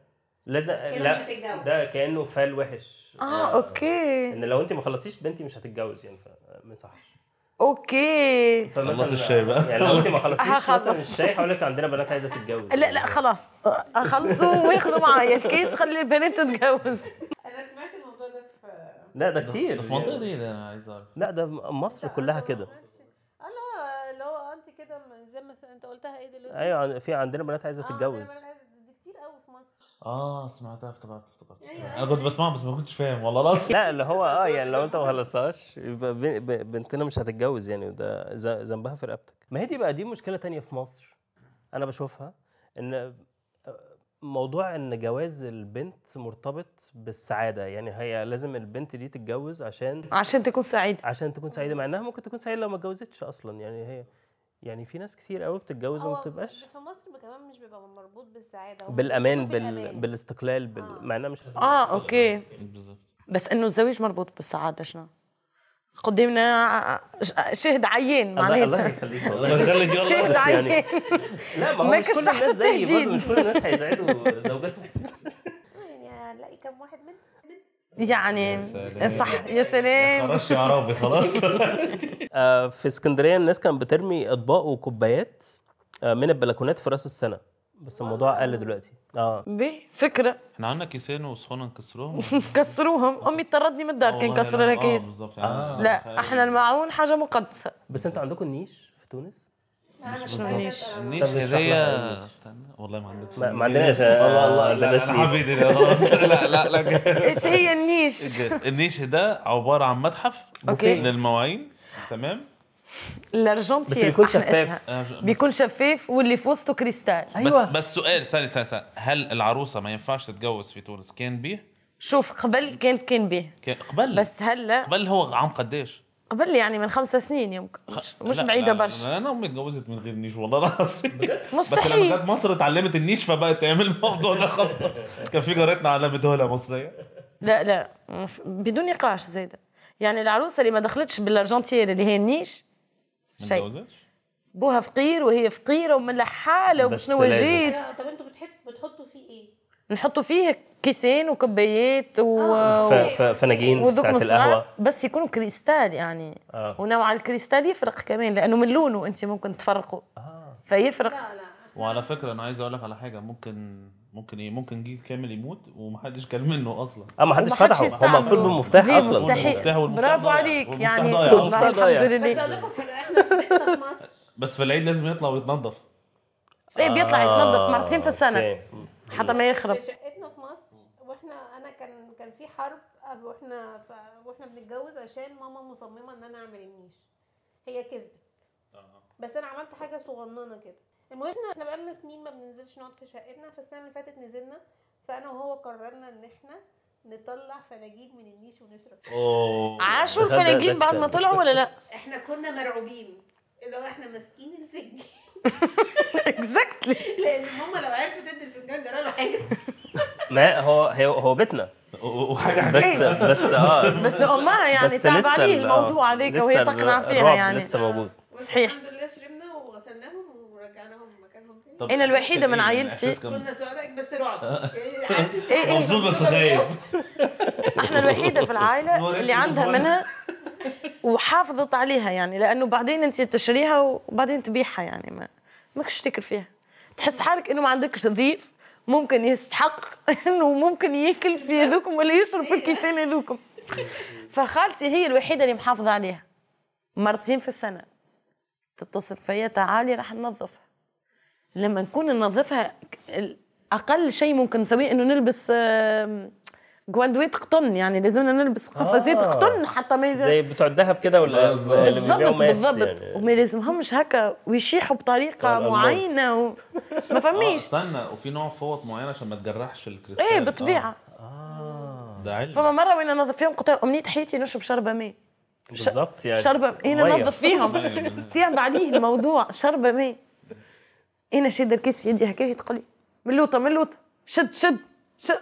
لازم مش لا هتتجوز. ده كانه فال وحش اه اوكي ان لو انت ما خلصتيش بنتي مش هتتجوز يعني فما يصحش اوكي فمثلا خلص الشاي بقى. يعني لو انت ما خلصتيش هخلص. مثلا الشاي هقول لك عندنا بنات عايزه تتجوز لا لا خلاص اخلصوا وياخذوا معايا الكيس خلي البنات تتجوز انا سمعت الموضوع ده في لا ده كتير في المنطقه دي ده انا عايز اعرف لا ده مصر كلها كده اه لا اللي هو انت كده زي ما انت قلتها ايه دلوقتي ايوه عن- في عندنا بنات عايزه آه، تتجوز أنا عايزة- دي كتير قوي في مصر اه سمعتها افتكرت افتكرت أيوة، انا كنت بسمعها بس ما كنتش فاهم والله العظيم لا اللي هو اه يعني لو انت ما خلصتهاش يبقى بن- ب- بنتنا مش هتتجوز يعني وده ذ- ذنبها في رقبتك ما هي دي بقى دي مشكله تانية في مصر انا بشوفها ان موضوع ان جواز البنت مرتبط بالسعاده يعني هي لازم البنت دي تتجوز عشان عشان تكون سعيد عشان تكون سعيده مع انها ممكن تكون سعيده لو ما اتجوزتش اصلا يعني هي يعني في ناس كتير قوي بتتجوز وما هو بتبقاش في مصر كمان مش بيبقى مربوط بالسعاده هو بالامان مربوط بال... بالأمان. بالاستقلال بال... آه. مع انها مش اه اوكي بالظبط بس انه الزواج مربوط بالسعاده شنو قدامنا ع- ش- شهد عيان الله الله معناتها يخليك الله والله يخليك يلا شهد بس يعني- عيان لا ما هو ما مش كنتش كل الناس تحت زيي التهديد. برضه مش كل الناس هيسعدوا زوجاتهم آه، يعني هنلاقي كام واحد منهم يعني سلام. صح يا سلام خلاص يا عربي خلاص آه، في اسكندريه الناس كانت بترمي اطباق وكوبايات آه، من البلكونات في راس السنه بس الموضوع قل دلوقتي اه بيه فكره احنا عندنا كيسين وصحون نكسروهم كسروهم امي طردني من الدار كان والله كسر لا. لها آه، كيس بالظبط يعني لا احنا المعون حاجه مقدسه بس انتوا عندكم النيش في تونس شنو النيش النيش طب اشرح لها هدية النيش. استنى والله ما عندكش ما, ما عندناش والله ما عندناش انا نيش حبيبي خلاص لا لا لا ايش هي النيش النيش ده عباره عن متحف أوكي. للمواعين تمام الارجنتين بس بيكون أحلى شفاف. اسمها. آه، بس- بيكون شفاف واللي في وسطه كريستال بس بس سؤال ثاني ثاني ثاني هل العروسه ما ينفعش تتجوز في تونس كان بيه؟ شوف قبل كانت كان به كان قبل بس هلا قبل هو عام قديش؟ قبل يعني من خمسة سنين يمكن مش, مش لا، بعيدة لا، برشا لا، انا امي اتجوزت من غير نيش والله العظيم بس لما مستحيل جت مصر اتعلمت النيش فبقت تعمل الموضوع ده خلاص كان في جارتنا علمت هوله مصريه لا لا بدون نقاش زايدة يعني العروسة اللي ما دخلتش بالارجنتير اللي هي النيش ما شيء اتجوزتش؟ بوها فقير وهي فقيرة ومن حالة بس وشنو لازم. جيت آه، طب انتوا بتحب بتحطوا فيه ايه؟ نحطوا فيه كيسين وكبايات و... ف... ف... فناجين وذوق بتاعت مصنع القهوه بس يكونوا كريستال يعني آه. ونوع الكريستال يفرق كمان لانه من لونه انت ممكن تفرقوا فيفرق لا لا وعلى فكره انا عايز اقول لك على حاجه ممكن ممكن ايه ممكن جيل كامل يموت ومحدش كان منه اصلا اه ما حدش ومحدش فتحه هو يستعمله. مقفول بالمفتاح ليه اصلا مستحيل والمفتاح- والمفتاح برافو ضايع. عليك والمفتاح يعني ضايع والله أصلاً. ضايع. الحمد بس لله اقول لكم حاجه احنا في بيتنا في مصر بس في العيد لازم يطلع ويتنظف ايه بيطلع يتنظف مرتين في السنه أوكي. حتى ما يخرب في شقتنا في مصر واحنا انا كان كان في حرب قبل واحنا ف... واحنا بنتجوز عشان ماما مصممه ان انا اعمل النيش هي كسبت بس انا عملت حاجه صغننه كده المهم احنا احنا بقالنا سنين ما بننزلش نقعد في شقتنا فالسنه اللي فاتت نزلنا فانا وهو قررنا ان احنا نطلع فناجين من النيش ونشرب فيها. اوه عاشوا ده- ده- الفناجين ده بعد ما كان- طلعوا ولا لا احنا كنا مرعوبين اللي هو احنا ماسكين الفنجان اكزاكتلي لان ماما لو عرفت تدي الفنجان جرى له حاجه ما هو هو هو بيتنا وحاجه بس بس اه بس امها يعني بس تعب لسه عليه ال- آه، الموضوع هذيك لسه وهي ال- تقنع فيها الرعب يعني لسه موجود بس صحيح. الحمد لله شربنا وغسلناهم ورجعناهم مكانهم تاني طب أنا الوحيدة من إيه؟ عائلتي الإحساس كان- كنا سعداء بس رعب يعني عارف إيه إيه. مبسوط بس خايف احنا الوحيده في العائله نور اللي اسمه عندها فوانا. منها وحافظت عليها يعني لانه بعدين انت تشتريها وبعدين تبيعها يعني ما ماكش تفكر فيها تحس حالك انه ما عندكش ضيف ممكن يستحق انه ممكن ياكل في هذوكم ولا يشرب في الكيسين هذوكم فخالتي هي الوحيده اللي محافظه عليها مرتين في السنه تتصل فيا تعالي راح ننظفها لما نكون ننظفها ال- اقل شيء ممكن نسويه انه نلبس آم، جواندويت قطن يعني لازمنا نلبس قفازات آه. قطن حتى ما يز- زي بتوع الذهب كده ولا اللي بيبيعوا بالضبط ماس بالضبط يعني. وما لازمهمش هكا ويشيحوا بطريقه الألماس. معينه و... ما اه فهميش استنى وفي نوع فوط معينه عشان ما تجرحش الكريستال ايه بالطبيعه آه. ده علم فما مره وين ننظف فيهم قلت لها امنيه حياتي نشرب شربه ماء بالظبط يعني شربة انا مية. ننظف فيهم صيام عليه الموضوع شربة ماء انا شد الكيس في يدي هكاك تقول لي ملوطة ملوطة شد شد شد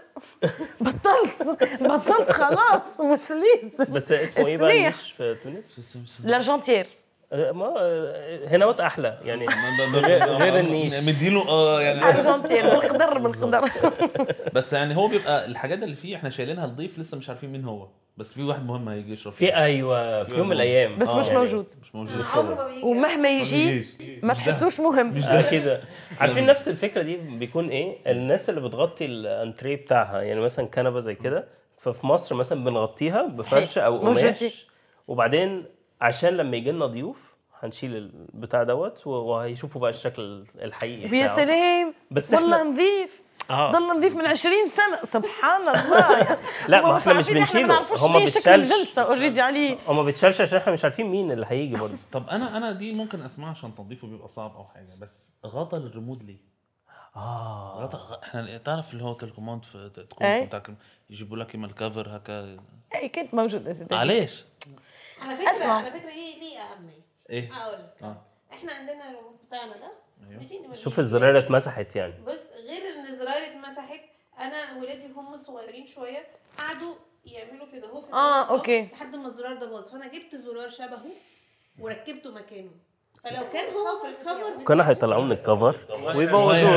بطلت بطلت خلاص مش ليز بس اسمه ايه بقى السميح. النيش في تونس؟ الارجنتير آه، ما آه، هناوت احلى يعني غير غير النيش مديله اه يعني ارجنتين بالقدر بالقدر بس يعني هو بيبقى الحاجات اللي فيه احنا شايلينها نضيف لسه مش عارفين مين هو بس في واحد مهم هيجي يشرب في ايوه في يوم من الايام بس آه، مش يعني موجود مش موجود عمره ما بيجي ومهما يجي ما تحسوش مهم آه كده عارفين نفس الفكره دي بيكون ايه الناس اللي بتغطي الانتريه بتاعها يعني مثلا كنبه زي كده ففي مصر مثلا بنغطيها بفرش او موجودين. قماش وبعدين عشان لما يجي لنا ضيوف هنشيل البتاع دوت و- وهيشوفوا بقى الشكل الحقيقي يا بتاعه. سلام بس والله إحنا- نظيف آه. ضل نظيف من 20 سنه سبحان الله يعني لا، هم ما إحنا مش عارفين إحنا بنشيله. ما نعرفوش هما ليه شكل بتشالش. الجلسه اوريدي عليه هو ما بيتشالش عشان احنا مش عارفين مين اللي هيجي برضه طب انا انا دي ممكن اسمعها عشان تنظيفه بيبقى صعب او حاجه بس غطا الريموت ليه؟ اه غطا غ- احنا تعرف اللي هو تلكوموند في تكون أي. في بتاع يجيبوا لك اما الكفر هكا اي كنت موجود يا سيدي علاش؟ على فكره أسمع. على فكره ليه ليه اهميه ايه؟ هقول لك اه احنا عندنا الريموت بتاعنا ده أيوه. ماشي نبقى شوف نجيب- الزرار اتمسحت يعني بص غير ان زراير اتمسحت انا ولادي هم صغيرين شويه قعدوا يعملوا كده اهو كده آه، أهو أوكي. لحد ما الزرار ده باظ فانا جبت زرار شبهه وركبته مكانه فلو كان هو في الكفر كانوا هيطلعوه من الكفر ويبوظوه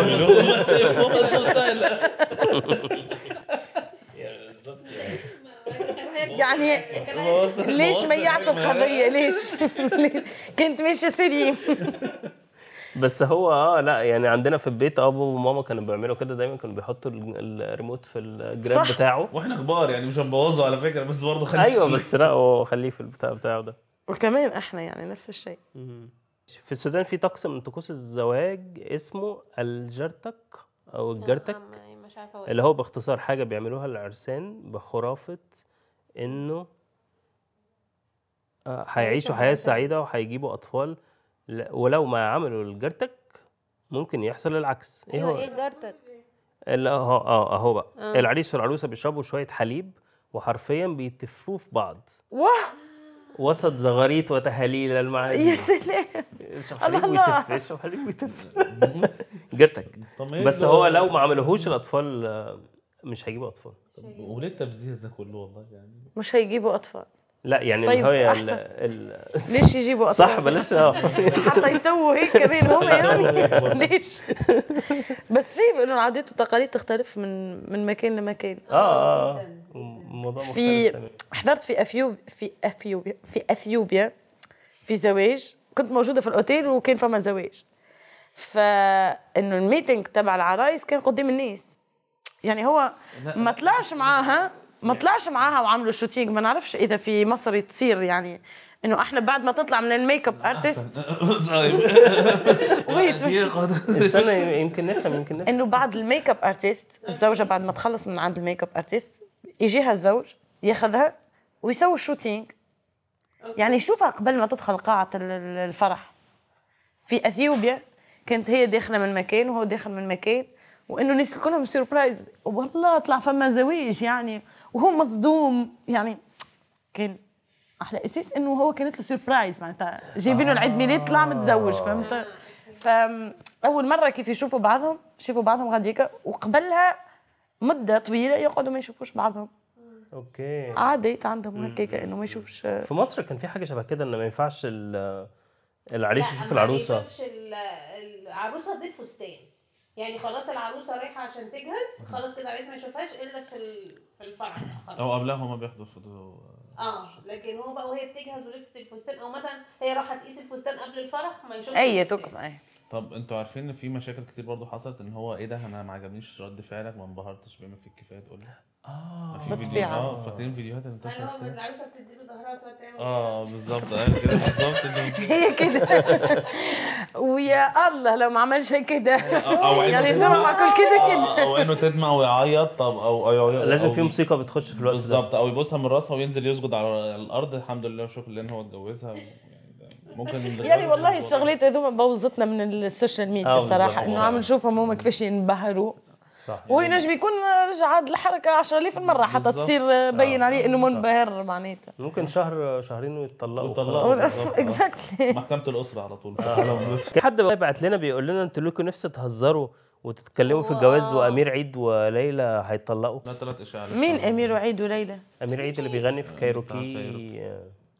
يعني ليش ميعته بخضيه ليش ليش؟ كنت ماشيه سليم بس هو اه لا يعني عندنا في البيت ابو وماما كانوا بيعملوا كده دايما كانوا بيحطوا ال- الريموت في الجراب صح. بتاعه واحنا كبار يعني مش هنبوظه على فكره بس برضه خليك ايوه بس لا هو خليه في البتاع بتاعه ده وكمان احنا يعني نفس الشيء في السودان في طقس من طقوس الزواج اسمه الجرتك او الجرتك مش عارفه اللي هو باختصار حاجه بيعملوها العرسان بخرافه انه آه، هيعيشوا حياه سعيده وهيجيبوا اطفال ل- ولو ما عملوا الجرتك ممكن يحصل العكس ايه هو ايه جارتك اللي اهو اه اهو بقى العريس والعروسه بيشربوا شويه حليب وحرفيا بيتفوا في بعض واه وسط زغاريت وتهاليل المعازيم يا سلام يشرب حليب الله. ويتف يشرب حليب ويتف جرتك طب ما بس يبقى- هو لو ما عملوهوش الاطفال آه، مش هيجيبوا اطفال وليه التبذير ده كله والله يعني مش هيجيبوا اطفال لا يعني طيب، اللي هو ال- أحسن. ال... ليش يجيبوا اطفال صح بلاش اه حتى يسووا هيك كمان هم يعني ليش بس شايف انه العادات والتقاليد تختلف من من مكان لمكان اه اه آه. الموضوع في مختلف تمام. حضرت في اثيوب في اثيوبيا في اثيوبيا في زواج كنت موجوده في الاوتيل وكان فما زواج فانه الميتنج تبع العرايس كان قدام الناس يعني هو ما طلعش معاها ما طلعش معاها وعملوا شوتينج ما نعرفش اذا في مصر تصير يعني انه احنا بعد ما تطلع من الميك اب ارتست طيب ويت ويت استنى يمكن نفهم يمكن نفهم انه بعد الميك اب ارتست الزوجه بعد ما تخلص من عند الميك اب ارتست يجيها الزوج ياخذها ويسوي الشوتينج يعني شوفها قبل ما تدخل قاعه ال- ال- الفرح في اثيوبيا كانت هي داخله من مكان وهو داخل من مكان وانه الناس كلهم سيربرايز والله طلع فما زواج يعني وهو مصدوم يعني كان احلى اساس انه هو كانت له سيربرايز معناتها جايبينه العيد ميلاد طلع متزوج فهمت فاول مره كيف يشوفوا بعضهم شافوا بعضهم غاديكا وقبلها مده طويله يقعدوا ما يشوفوش بعضهم اوكي عادات عندهم هكاك انه ما يشوفش في مصر كان في حاجه شبه كده ان ما ينفعش ال- العريس لا، يشوف ما العروسه بيشوفش ال- العروسه بالفستان يعني خلاص العروسه رايحه عشان تجهز خلاص كده العريس ما يشوفهاش الا في ال- في الفرح خلاص او قبلها هما بياخدوا فوتو اه لكن هو بقى وهي بتجهز ولبست الفستان او مثلا هي رايحه تقيس الفستان قبل الفرح ما يشوفش اي الفستان. ثقب اي طب انتوا عارفين ان في مشاكل كتير برضو حصلت ان هو ايه ده انا ما عجبنيش رد فعلك ما انبهرتش بما فيه الكفايه تقول لي اه في فيديو بالطبيعة. اه فاكرين فيديوهات اللي اللي هو انتشرت كده؟ العروسه بتديله ظهرها وتقعد تعمل اه بالظبط ايوه كده بالظبط انت- هي كده ويا الله لو ما عملش كده او يعني زمان مع كل كده آه، كده او انه تدمع ويعيط طب او او أو- لازم أو في موسيقى بتخش في الوقت ده بالظبط او يبوسها من راسها وينزل يسجد على الارض الحمد لله وشكر لله ان هو اتجوزها يعني ده ممكن يعني والله الشغلات هذوما بوظتنا من السوشيال ميديا آه، الصراحه بالظبط. انه عم نشوفهم هم كيفاش ينبهروا صح وهو ينجم يكون رجع عاد الحركه 10000 مره حتى بالظبط. تصير بين آه، عليه انه منبهر معناتها ممكن شهر شهرين ويتطلقوا ويتطلقوا. خلاص. بالظبط. اكزاكتلي محكمه الاسره على طول في حد بعت لنا بيقول لنا انتوا لكم نفس تهزروا وتتكلموا في الجواز وامير عيد وليلى هيتطلقوا لا ثلاث اشاعات مين امير وعيد وليلى؟ امير عيد اللي بيغني في كايروكي آه،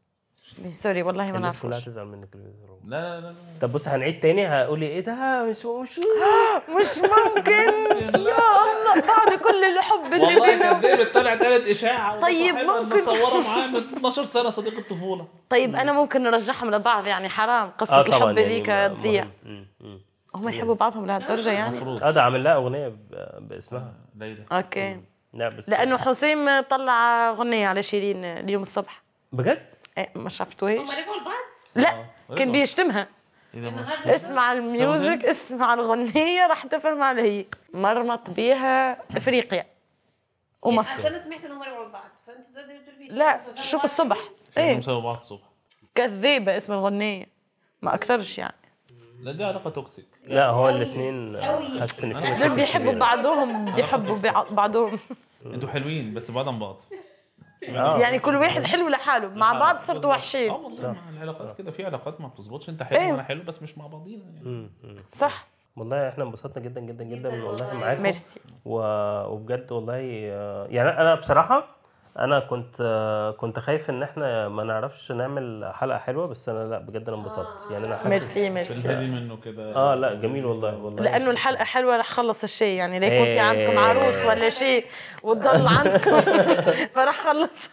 سوري والله ما الناس كلها نعرفش هتزعل منك اللي بيضربوا. لا لا لا طب بص هنعيد تاني هقولي ايه ده مش مش مش ممكن يا الله بعد كل الحب اللي والله بينا كدابة طلع تالت اشاعه طيب، وصاحبها ممكن. متصوره معاه من 12 سنه صديق الطفوله طيب انا ممكن نرجعهم لبعض يعني حرام قصه اه الحب طبعا ذيك يعني تضيع مهم. مم، مم. هم يحبوا بعضهم لهالدرجه يعني المفروض اه ده عامل لها اغنيه ب- باسمها ليلى اوكي لا بس لانه حسين طلع اغنيه على شيرين اليوم الصبح بجد إيه ما شفتوهاش هما رجعوا لبعض لا آه، كان رضا. بيشتمها اذا مش اسمع الميوزك اسمع الغنية راح تفهم علي مرمط بيها افريقيا ومصر اصل انا سمعت ان هما رجعوا لبعض فانت دلوقتي بتقول بيشتغلوا، لا فسألوا شوف بعض الصبح ايه ايه مساوي بعض الصبح كذابة اسم الغنية ما اكثرش يعني لا دي علاقه توكسيك لا هو الاثنين أوي. حاسس ان في أنا دول مشاكل بيحبوا كبيرة. بعضهم بيحبوا بع- بعضهم انتوا حلوين بس بعض عن بعض آه. يعني كل واحد حلو لحاله مع بعض صرتوا اه وحشين والله مع العلاقات كده في علاقات ما بتظبطش انت حلو إيه. وانا حلو بس مش مع بعضينا يعني مم، مم. صح والله احنا انبسطنا جدا جدا جدا جداً والله والله. معاكم ميرسي و... وبجد والله آه، يعني انا بصراحه انا كنت آه، كنت خايف ان احنا ما نعرفش نعمل حلقه حلوه بس انا لا بجد انا انبسطت يعني انا حاسس ميرسي في ميرسي الهادي منه كده اه لا جميل والله والله لانه الحلقه حلوه رح خلص الشيء يعني لا يكون في إيه. عندكم عروس ولا شيء وتضل عندكم فرح خلص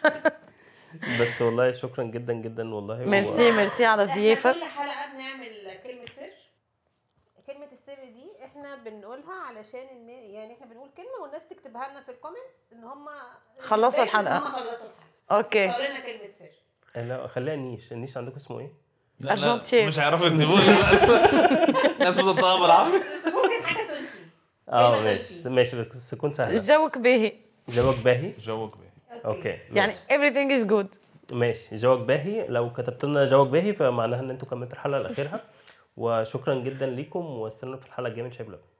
بس والله شكرا جدا جدا والله و- ميرسي ميرسي على احنا ضيافك كل حلقه بنعمل كلمه سر كلمه السر دي احنا بنقولها علشان ان يعني احنا بنقول كلمه والناس تكتبها لنا في الكومنتس ان هم خلصوا الحلقة. هم خلصوا الحلقه اوكي فقول لنا كلمه سر لا خليها نيش النيش عندكم اسمه ايه؟ لا، لا، أرجنتين. مش هيعرفوا يكتبوا لي الناس بتطلع بالعافيه بس ممكن حاجه تونسي اه كلمة ماشي تونسي. ماشي بس تكون سهله جوك باهي جواب باهي جوك بيه اوكي يعني everything is good ماشي جواب باهي لو كتبت لنا جواب باهي فمعناها ان انتوا كملتوا الحلقه لاخرها وشكرا جدا ليكم واستنونا في الحلقه الجايه من شاي بلبن